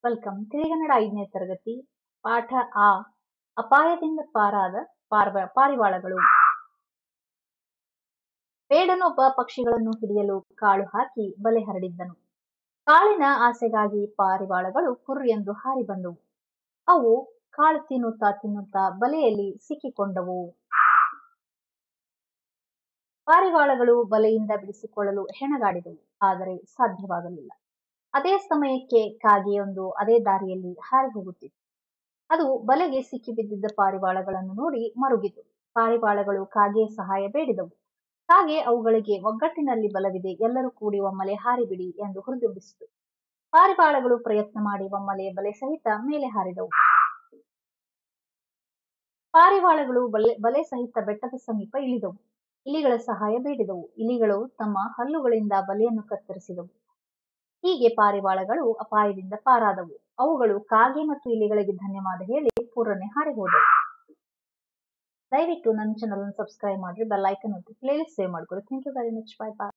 welcome ತಿಳಿಗನ್ನಡ ಐದನೇ ತರಗತಿ ಪಾಠ ಆ ಅಪಾಯದಿಂದ ಪಾರಾದ ಪಾರ್ವ ಪಾರಿವಾಳಗಳು ಬೇಡನೊಬ್ಬ ಪಕ್ಷಿಗಳನ್ನು ಹಿಡಿಯಲು ಕಾಳು ಹಾಕಿ ಬಲೆ ಹರಡಿದ್ದನು ಕಾಳಿನ ಆಸೆಗಾಗಿ ಪಾರಿವಾಳಗಳು ಕುರ್ರಿ ಎಂದು ಹಾರಿ ಬಂದವು ಅವು ಕಾಳು ತಿನ್ನುತ್ತಾ ತಿನ್ನುತ್ತಾ ಬಲೆಯಲ್ಲಿ ಸಿಕ್ಕಿಕೊಂಡವು ಪಾರಿವಾಳಗಳು ಬಲೆಯಿಂದ ಬಿಡಿಸಿಕೊಳ್ಳಲು ಹೆಣಗಾಡಿದವು ಆದರೆ ಸಾಧ್ಯವಾಗಲಿಲ್ಲ ಅದೇ ಸಮಯಕ್ಕೆ ಕಾಗೆಯೊಂದು ಅದೇ ದಾರಿಯಲ್ಲಿ ಹಾರಿ ಹೋಗುತ್ತಿತ್ತು ಅದು ಬಲೆಗೆ ಸಿಕ್ಕಿಬಿದ್ದಿದ್ದ ಪಾರಿವಾಳಗಳನ್ನು ನೋಡಿ ಮರುಗಿತು ಪಾರಿವಾಳಗಳು ಕಾಗೆಯ ಸಹಾಯ ಬೇಡಿದವು ಕಾಗೆ ಅವುಗಳಿಗೆ ಒಗ್ಗಟ್ಟಿನಲ್ಲಿ ಬಲವಿದೆ ಎಲ್ಲರೂ ಕೂಡಿ ಒಮ್ಮಲೆ ಹಾರಿಬಿಡಿ ಎಂದು ಹುರಿದುಂಬಿಸಿತು ಪಾರಿವಾಳಗಳು ಪ್ರಯತ್ನ ಮಾಡಿ ಒಮ್ಮಲೆ ಬಲೆ ಸಹಿತ ಮೇಲೆ ಹಾರಿದವು ಪಾರಿವಾಳಗಳು ಬಲೆ ಬಲೆ ಸಹಿತ ಬೆಟ್ಟದ ಸಮೀಪ ಇಳಿದವು ಇಲಿಗಳ ಸಹಾಯ ಬೇಡಿದವು ಇಲಿಗಳು ತಮ್ಮ ಹಲ್ಲುಗಳಿಂದ ಬಲೆಯನ್ನು ಕತ್ತರಿಸಿದವು ಹೀಗೆ ಪಾರಿವಾಳಗಳು ಅಪಾಯದಿಂದ ಪಾರಾದವು ಅವುಗಳು ಕಾಗೆ ಮತ್ತು ಇಲಿಗಳಿಗೆ ಧನ್ಯವಾದ ಹೇಳಿ ಪೂರ್ಣನೆ ಹಾರಿ ಹೋದವು ದಯವಿಟ್ಟು ನನ್ನ ಚಾನಲ್ ಸಬ್ಸ್ಕ್ರೈಬ್ ಮಾಡ್ರಿ ಬೆಲ್ ಐಕನ್ ಒತ್ತಿ ಪ್ಲೇಲಿಸ್ಟ್ ಸೇವ್ ಮಾಡ್ಕೊಳ್ಳಿ thank you very much bye bye